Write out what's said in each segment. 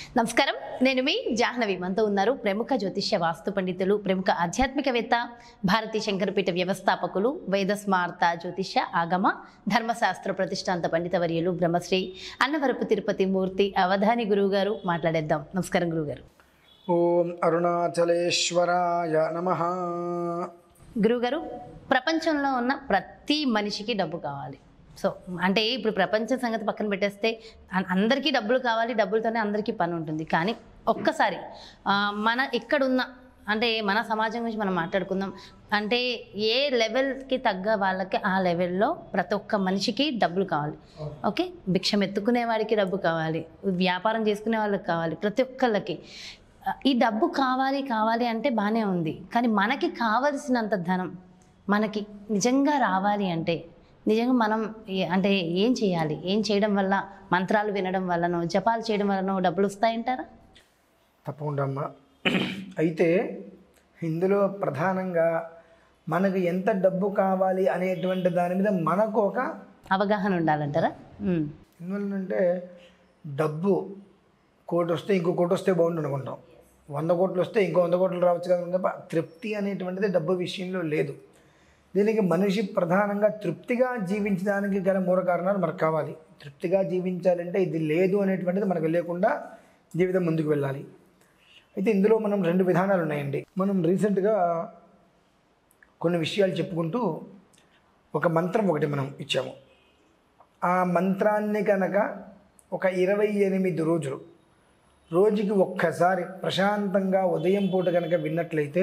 నమస్కారం నేను మీ జాహ్నవి మనతో ఉన్నారు ప్రముఖ జ్యోతిష్య వాస్తు పండితులు ప్రముఖ ఆధ్యాత్మికవేత్త భారతీ శంకరపీఠ వ్యవస్థాపకులు వేదస్మార్త జ్యోతిష్య ఆగమ ధర్మశాస్త్ర ప్రతిష్టాంత పండితవర్యులు బ్రహ్మశ్రీ అన్నవరపు తిరుపతి మూర్తి అవధాని గురువు గారు మాట్లాడేద్దాం నమస్కారం గురుగారు ఓం అరుణాచలేశ్వరాయ నమ గురువుగారు ప్రపంచంలో ఉన్న ప్రతి మనిషికి డబ్బు కావాలి సో అంటే ఇప్పుడు ప్రపంచ సంగతి పక్కన పెట్టేస్తే అన్- అందరికీ డబ్బులు కావాలి డబ్బులతోనే అందరికీ పని ఉంటుంది కానీ ఒక్కసారి ఆ, మన ఎక్కడున్న అంటే మన సమాజం గురించి మనం మాట్లాడుకుందాం అంటే ఏ లెవెల్కి తగ్గ వాళ్ళకి ఆ లెవెల్లో ప్రతి ఒక్క మనిషికి డబ్బులు కావాలి ఓకే భిక్షం ఎత్తుకునే వాడికి డబ్బు కావాలి వ్యాపారం చేసుకునే వాళ్ళకి కావాలి ప్రతి ఒక్కళ్ళకి ఆ, ఈ డబ్బు కావాలి కావాలి అంటే బాగానే ఉంది కానీ మనకి కావలసినంత ధనం మనకి నిజంగా రావాలి అంటే నిజంగా మనం ఏ- అంటే ఏం చేయాలి ఏం చేయడం వల్ల మంత్రాలు వినడం వల్లనో జపాలు చేయడం వల్లనో డబ్బులు వస్తాయంటారా తప్పకుండా అమ్మా అయితే ఇందులో ప్రధానంగా మనకు ఎంత డబ్బు కావాలి అనేటువంటి దాని మీద మనకు ఒక అవగాహన ఉండాలంటారా ఉమ్. ఎందువల్లంటే డబ్బు కోటి వస్తే ఇంకో కోటి వస్తే బాగుండు అనుకుంటాం వంద కోట్లు వస్తే ఇంకో వంద కోట్లు రావచ్చు కదా తప్ప తృప్తి అనేటువంటిది డబ్బు విషయంలో లేదు దీనికి మనిషి ప్రధానంగా తృప్తిగా జీవించడానికి గల మూల కారణాలు మనకు కావాలి తృప్తిగా జీవించాలంటే ఇది లేదు అనేటువంటిది మనకు లేకుండా జీవితం ముందుకు వెళ్ళాలి అయితే ఇందులో మనం రెండు విధానాలు ఉన్నాయండి మనం రీసెంట్గా కొన్ని విషయాలు చెప్పుకుంటూ ఒక మంత్రం ఒకటి మనం ఇచ్చాము ఆ మంత్రాన్ని కనుక ఒక ఇరవై ఎనిమిది రోజులు రోజుకి ఒక్కసారి ప్రశాంతంగా ఉదయం పూట కనుక విన్నట్లయితే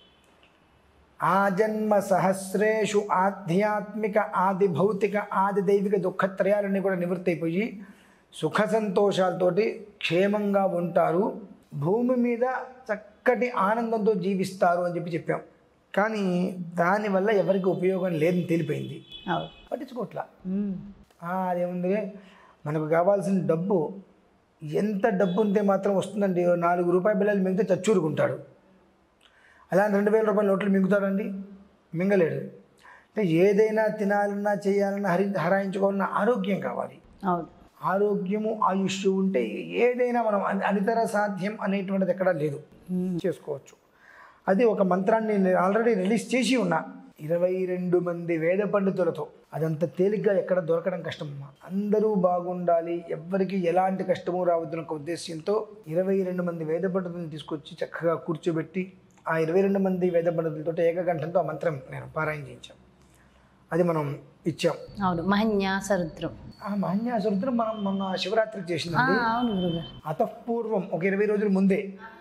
ఆజన్మ సహస్రేషు ఆధ్యాత్మిక ఆది భౌతిక ఆది దైవిక దుఃఖత్రయాలన్నీ కూడా నివృత్తి అయిపోయి సుఖ సంతోషాలతోటి క్షేమంగా ఉంటారు భూమి మీద చక్కటి ఆనందంతో జీవిస్తారు అని చెప్పి చెప్పాం కానీ దానివల్ల ఎవరికి ఉపయోగం లేదని తెలిపోయింది అవును పట్టించుకోవట్లా ఉమ్. ఆ, అదేముంది మనకు కావాల్సిన డబ్బు ఎంత డబ్బు ఉంటే మాత్రం వస్తుందండి ఓ నాలుగు రూపాయల బిల్లలు మింగితే చచ్చూరుకుంటాడు అలా రెండు వేల రూపాయల నోట్లు మింగుతాడండి మింగలేడు అంటే ఏదైనా తినాలన్నా చేయాలన్నా హరి హరాయించుకోవాలన్నా ఆరోగ్యం కావాలి అవును ఆరోగ్యము ఆయుష్ ఉంటే ఏదైనా మనం అని- అనితర సాధ్యం అనేటువంటిది ఎక్కడా లేదు చేసుకోవచ్చు అది ఒక మంత్రాన్ని నేను ఆల్రెడీ రిలీజ్ చేసి ఉన్నా ఇరవై రెండు మంది వేద పండితులతో అదంత తేలిగ్గా ఎక్కడ దొరకడం కష్టమమ్మా అందరూ బాగుండాలి ఎవ్వరికి ఎలాంటి కష్టము రావద్దని ఒక ఉద్దేశంతో ఇరవై రెండు మంది వేద పండితులను తీసుకొచ్చి చక్కగా కూర్చోబెట్టి ఆ ఇరవై రెండు మంది వేద పండితులతో ఏకకంఠంతో ఆ మంత్రం నేను పారాయణ చేయించాం అది మనం ఇచ్చాం అవును మహన్యాసరుద్రం ఆ మహన్యాసురుద్రం మనం మొన్న శివరాత్రికి ఆ, చేసిందండి అవును గురుగారు అతఃపూర్వం ఒక ఇరవై రోజుల ముందే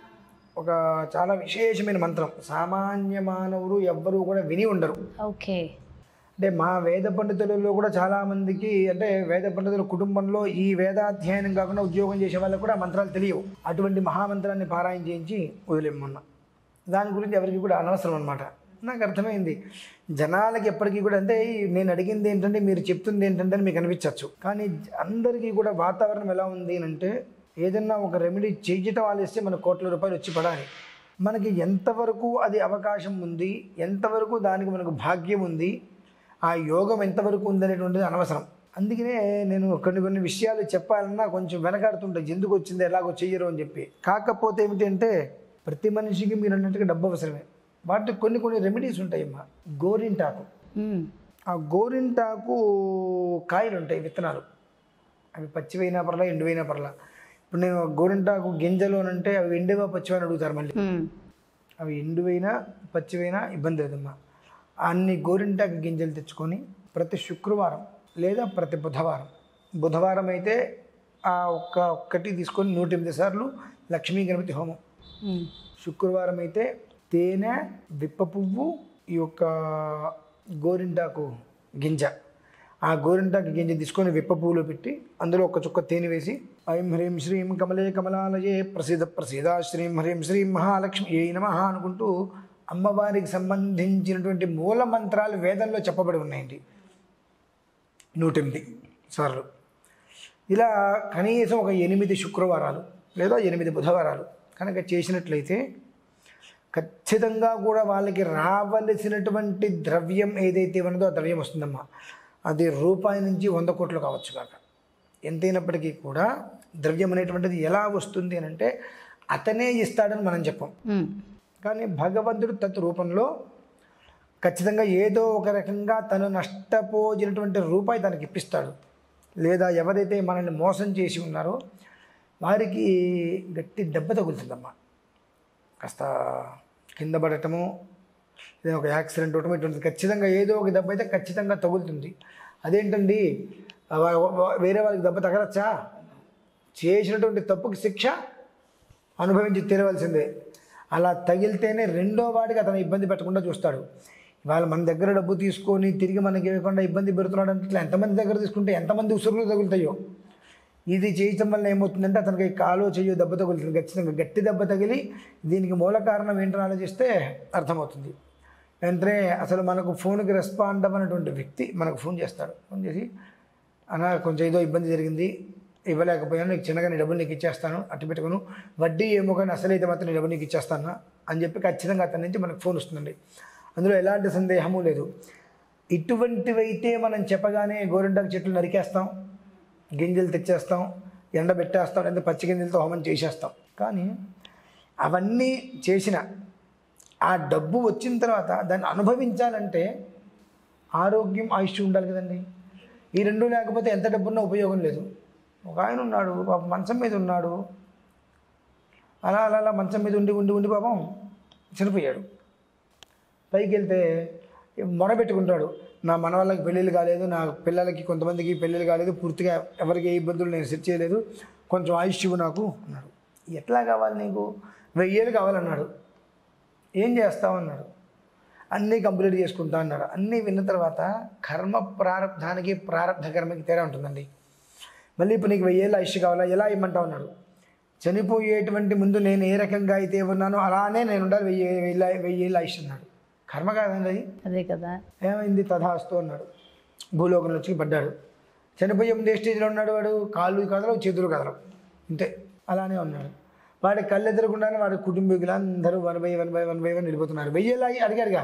ఒక చాలా విశేషమైన మంత్రం సామాన్య మానవులు ఎవ్వరూ కూడా విని ఉండరు ఓకే అంటే మా వేద పండితులలో కూడా చాలామందికి అంటే వేద పండితుల కుటుంబంలో ఈ వేదాధ్యయనం కాకుండా ఉద్యోగం చేసే వాళ్ళకి కూడా ఆ మంత్రాలు తెలియవు అటువంటి మహామంత్రాన్ని పారాయణ చేయించి వదిలేమన్న దాని గురించి ఎవరికి కూడా అనవసరం అనమాట నాకు అర్థమైంది జనాలకి ఎప్పటికీ కూడా అంటే ఈ నేను అడిగింది ఏంటంటే మీరు చెప్తుంది ఏంటంటే అని మీకు అనిపించవచ్చు కానీ అందరికీ కూడా వాతావరణం ఎలా ఉంది అని అంటే ఏదన్నా ఒక రెమెడీ చేయటం ఆలోచిస్తే మన కోట్ల రూపాయలు వచ్చి పడాలి మనకి ఎంతవరకు అది అవకాశం ఉంది ఎంతవరకు దానికి మనకు భాగ్యం ఉంది ఆ యోగం ఎంతవరకు ఉందనేటువంటిది అనవసరం అందుకనే నేను కొన్ని కొన్ని విషయాలు చెప్పాలన్నా కొంచెం వెనకాడుతుంటాయి ఎందుకు వచ్చింది ఎలాగో చెయ్యరు అని చెప్పి కాకపోతే ఏమిటి అంటే ప్రతి మనిషికి మీరు అన్నట్టుగా డబ్బు అవసరమే వాటికి కొన్ని కొన్ని రెమెడీస్ ఉంటాయమ్మా గోరింటాకు ఉమ్. ఆ గోరింటాకు కాయలు ఉంటాయి విత్తనాలు అవి పచ్చివైనా పర్లా ఎండువైనా పర్లా ఇప్పుడు నేను గోరింటాకు గింజలోనంటే అవి ఎండువా పచ్చివా అని అడుగుతారు మళ్ళీ ఉమ్. అవి ఎండువైనా పచ్చివైనా ఇబ్బంది లేదమ్మా అన్ని గోరింటాకు గింజలు తెచ్చుకొని ప్రతి శుక్రవారం లేదా ప్రతి బుధవారం బుధవారం అయితే ఆ ఒక్క ఒక్కటి తీసుకొని నూట ఎనిమిది సార్లు లక్ష్మీ గణపతి హోమం ఉమ్. శుక్రవారం అయితే తేనె విప్ప పువ్వు ఈ యొక్క గోరింటాకు గింజ ఆ గోరింటాకు గింజ తీసుకొని విప్ప పువ్వులో పెట్టి అందులో ఒక చుక్క తేనె వేసి ఐం హ్రీం శ్రీం కమలే కమలాలయే ప్రసిద్ధ ప్రసిద్ధ శ్రీం హ్రీం శ్రీం మహాలక్ష్మి ఏ నమ అనుకుంటూ అమ్మవారికి సంబంధించినటువంటి మూల మంత్రాలు వేదంలో చెప్పబడి ఉన్నాయండి నూటెనిమిది సార్లు ఇలా కనీసం ఒక ఎనిమిది శుక్రవారాలు లేదా ఎనిమిది బుధవారాలు కనుక చేసినట్లయితే ఖచ్చితంగా కూడా వాళ్ళకి రావలసినటువంటి ద్రవ్యం ఏదైతే ఉన్నదో ఆ ద్రవ్యం వస్తుందమ్మా అది రూపాయి నుంచి వంద కోట్లు కావచ్చు కాక ఎంతైనప్పటికీ కూడా ద్రవ్యం అనేటువంటిది ఎలా వస్తుంది అని అంటే అతనే ఇస్తాడని మనం చెప్పం ఉమ్. కానీ భగవంతుడు తత్ రూపంలో ఖచ్చితంగా ఏదో ఒక రకంగా తను నష్టపోయినటువంటి రూపాయి తనకి ఇప్పిస్తాడు లేదా ఎవరైతే మనల్ని మోసం చేసి ఉన్నారో వారికి గట్టి దెబ్బ తగులుతుందమ్మా కాస్త కింద పడటము లేదా ఒక యాక్సిడెంట్ అవటం ఇటువంటి ఖచ్చితంగా ఏదో ఒక దెబ్బ అయితే ఖచ్చితంగా తగులుతుంది అదేంటండి వా- వా- వేరే వాళ్ళకి దెబ్బ తగలచ్చా చేసినటువంటి తప్పుకి శిక్ష అనుభవించి తీరవలసిందే అలా తగిలితేనే రెండో వాడికి అతను ఇబ్బంది పెట్టకుండా చూస్తాడు ఇవాళ మన దగ్గర డబ్బు తీసుకొని తిరిగి మనకి ఇవ్వకుండా ఇబ్బంది పెడుతున్నాడు అంటే ఇట్లా ఎంతమంది దగ్గర తీసుకుంటే ఎంతమంది ఉసురులు తగులుతాయో ఇది చేయటం వల్ల ఏమవుతుందంటే అతనికి కాలో చెయ్యో దెబ్బ తగులుతుంది ఖచ్చితంగా గట్టి దెబ్బ తగిలి దీనికి మూల కారణం ఏంటని ఆలోచిస్తే అర్థమవుతుంది వెంటనే అసలు మనకు ఫోన్కి రెస్పాండ్ అవ్వనటువంటి వ్యక్తి మనకు ఫోన్ చేస్తాడు ఫోన్ చేసి అన్న కొంచెం ఏదో ఇబ్బంది జరిగింది ఇవ్వలేకపోయాను నీకు చిన్నగా నీ డబ్బులు నీకు ఇచ్చేస్తాను అట్టు పెట్టుకును వడ్డీ ఏమో కానీ అసలైతే మాత్రం నీ డబ్బులు నీకు ఇచ్చేస్తాను అని చెప్పి ఖచ్చితంగా అతని నుంచి మనకు ఫోన్ వస్తుందండి అందులో ఎలాంటి సందేహము లేదు ఇటువంటివైతే మనం చెప్పగానే గోరింటాకు చెట్లు నరికేస్తాం గింజలు తెచ్చేస్తాం ఎండబెట్టేస్తాం లేదా పచ్చి గింజలతో హోమం చేసేస్తాం కానీ అవన్నీ చేసిన ఆ డబ్బు వచ్చిన తర్వాత దాన్ని అనుభవించాలంటే ఆరోగ్యం ఆయుష్ ఉండాలి కదండి ఈ రెండు లేకపోతే ఎంత డబ్బున్నా ఉపయోగం లేదు ఒక ఆయన ఉన్నాడు పాపం మంచం మీద ఉన్నాడు అలా అలా అలా మంచం మీద ఉండి ఉండి ఉండి పాపం చనిపోయాడు పైకి వెళ్తే మొర పెట్టుకుంటాడు నా మన వాళ్ళకి పెళ్ళిళ్ళు కాలేదు నా పిల్లలకి కొంతమందికి పెళ్ళిళ్ళు కాలేదు పూర్తిగా ఎవరికి ఏ ఇబ్బందులు నేను సెట్ చేయలేదు కొంచెం ఆయుష్ ఇవ్వు నాకు అన్నాడు ఎట్లా కావాలి నీకు వెయ్యేళ్ళు కావాలన్నాడు ఏం చేస్తావు అన్నాడు అన్నీ కంప్లీట్ చేసుకుంటా అన్నాడు అన్నీ విన్న తర్వాత కర్మ ప్రారంధానికి ప్రారంధ కర్మకి తేడా ఉంటుందండి మళ్ళీ ఇప్పుడు నీకు వెయ్యేళ్ళు ఆయుష్ కావాలా ఎలా ఇమ్మంటావు అన్నాడు చనిపోయేటువంటి ముందు నేను ఏ రకంగా అయితే ఉన్నానో అలానే నేను ఉండాలి వెయ్యి వెయ్యి వెయ్యేళ్ళు ఆయుష్ అన్నాడు కర్మ కాదండి అది అదే కదా ఏమైంది తథాస్తు అన్నాడు భూలోకంలో వచ్చి పడ్డాడు చనిపోయే ముందు ఏ స్టేజ్లో ఉన్నాడు వాడు కాళ్ళు కదలవు చేతులు కదలవు అంతే అలానే ఉన్నాడు వాడి కళ్ళు ఎదురకుండానే వాడి కుటుంబీకులు అందరూ one by one by one by one వెళ్ళిపోతున్నారు వెయ్యేలా అడిగాడుగా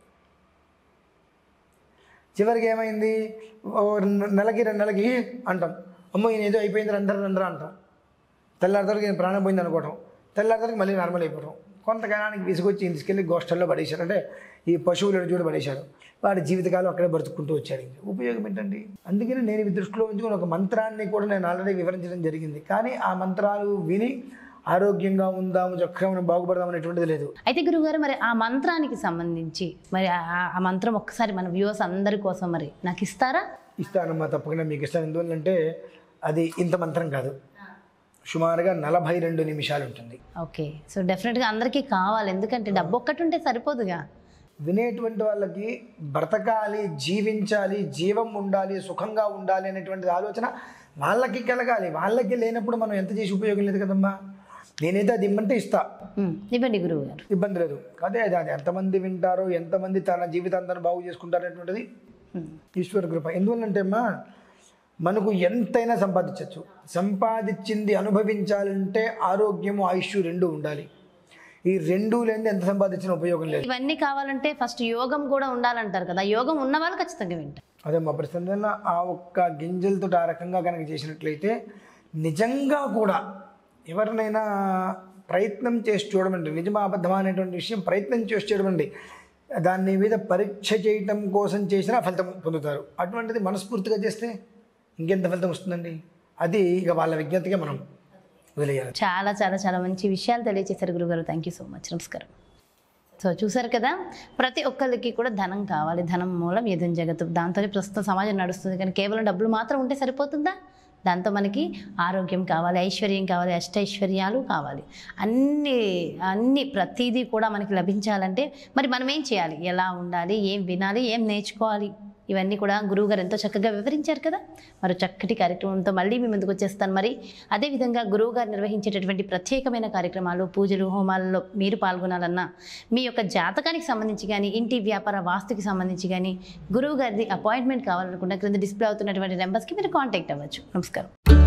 చివరికి ఏమైంది ఓ రెండు నెలకి రెండు నెలకి అంటాం అమ్మో ఈయన ఏదో అయిపోయింది అందరూ అందరూ అంటాం తెల్లారితోరికి ఈయన ప్రాణం పోయింది అనుకోవటం తెల్లారితోరికి మళ్ళీ నార్మల్ అయిపోవటం కొంతకాలానికి విసుగొచ్చి ఈయన తీసుకెళ్ళి గోష్టల్లో పడేశారు అంటే ఈ పశువులను చూడ పడేశారు వాడి జీవితకాలం అక్కడే బ్రతుకుంటూ వచ్చాడు ఇంక ఉపయోగం ఏంటండి అందుకని నేను ఇవి దృష్టిలో ఉంచుకుని ఒక మంత్రాన్ని కూడా నేను ఆల్రెడీ వివరించడం జరిగింది కానీ ఆ మంత్రాలు విని ఆరోగ్యంగా ఉందాము చక్కగా బాగుపడదాం అనేటువంటిది లేదు అయితే గురుగారు మరి ఆ మంత్రానికి సంబంధించి మరి ఆ- ఆ మంత్రం ఒక్కసారి మన వ్యూవర్స్ అందరి కోసం మరి నాకు ఇస్తారా ఇస్తానమ్మా తప్పకుండా మీకు ఇస్తాను ఎందువల్లంటే అది ఇంత మంత్రం కాదు సుమారుగా నలభై రెండు నిమిషాలు ఉంటుంది ఓకే సో డెఫినెట్గా అందరికీ కావాలి ఎందుకంటే డబ్బు ఒక్కటి ఉంటే సరిపోదుగా వినేటువంటి వాళ్ళకి బ్రతకాలి జీవించాలి జీవం ఉండాలి సుఖంగా ఉండాలి అనేటువంటి ఆలోచన వాళ్ళకి కలగాలి వాళ్ళకి లేనప్పుడు మనం ఎంత చేసి ఉపయోగం లేదు కదమ్మా నేనైతే అది ఇమ్మంటే ఇస్తా ఉమ్, ఇవ్వండి గురువు గారు ఇబ్బంది లేదు అదే అది అది ఎంతమంది వింటారో ఎంతమంది తన జీవితాంతాన్ని బాగు చేసుకుంటారు అనేటువంటిది ఈశ్వర కృప ఎందువల్లంటే అమ్మా మనకు ఎంతైనా సంపాదించవచ్చు సంపాదించింది అనుభవించాలంటే ఆరోగ్యము ఆయుష్ రెండు ఉండాలి ఈ రెండు లేని ఎంత సంపాదించిన ఉపయోగం లేదు ఇవన్నీ కావాలంటే ఫస్ట్ యోగం కూడా ఉండాలంటారు కదా యోగం ఉన్న వాళ్ళు ఖచ్చితంగా వింటారు అదే మా ప్రశ్న ఆ ఒక్క గింజలతో ఆ రకంగా కనుక చేసినట్లయితే నిజంగా కూడా ఎవరినైనా ప్రయత్నం చేసి చూడమండి నిజమా అబద్ధమా అనేటువంటి విషయం ప్రయత్నం చేసి చూడమండి దాని మీద పరీక్ష చేయటం కోసం చేసినా ఫలితం పొందుతారు అటువంటిది మనస్ఫూర్తిగా చేస్తే ఇంకెంత ఫలితం వస్తుందండి అది ఇక వాళ్ళ విజ్ఞతగా మనం వదిలేయాలి చాలా చాలా చాలా మంచి విషయాలు తెలియజేశారు గురుగారు థ్యాంక్ యూ సో మచ్ నమస్కారం సో చూసారు కదా ప్రతి ఒక్కరికి కూడా ధనం కావాలి ధనం మూలం ఏదైనా జగత్తు దాంతోనే ప్రస్తుతం సమాజం నడుస్తుంది కానీ కేవలం డబ్బులు మాత్రం ఉంటే సరిపోతుందా దాంతో మనకి ఆరోగ్యం కావాలి ఐశ్వర్యం కావాలి అష్టైశ్వర్యాలు కావాలి అన్ని అన్ని ప్రతిదీ కూడా మనకి లభించాలంటే మరి మనం ఏం చేయాలి ఎలా ఉండాలి ఏం వినాలి ఏం నేర్చుకోవాలి ఇవన్నీ కూడా గురువు గారు ఎంతో చక్కగా వివరించారు కదా మరో చక్కటి కార్యక్రమంతో మళ్ళీ మీ ముందుకు వచ్చేస్తాను మరి అదేవిధంగా గురువు గారు నిర్వహించేటటువంటి ప్రత్యేకమైన కార్యక్రమాలు పూజలు హోమాలలో మీరు పాల్గొనాలన్నా మీ యొక్క జాతకానికి సంబంధించి కానీ ఇంటి వ్యాపార వాస్తుకి సంబంధించి కానీ గురువు గారిది అపాయింట్మెంట్ కావాలనుకున్న క్రింద డిస్ప్లే అవుతున్నటువంటి నెంబర్స్కి మీరు కాంటాక్ట్ అవ్వచ్చు నమస్కారం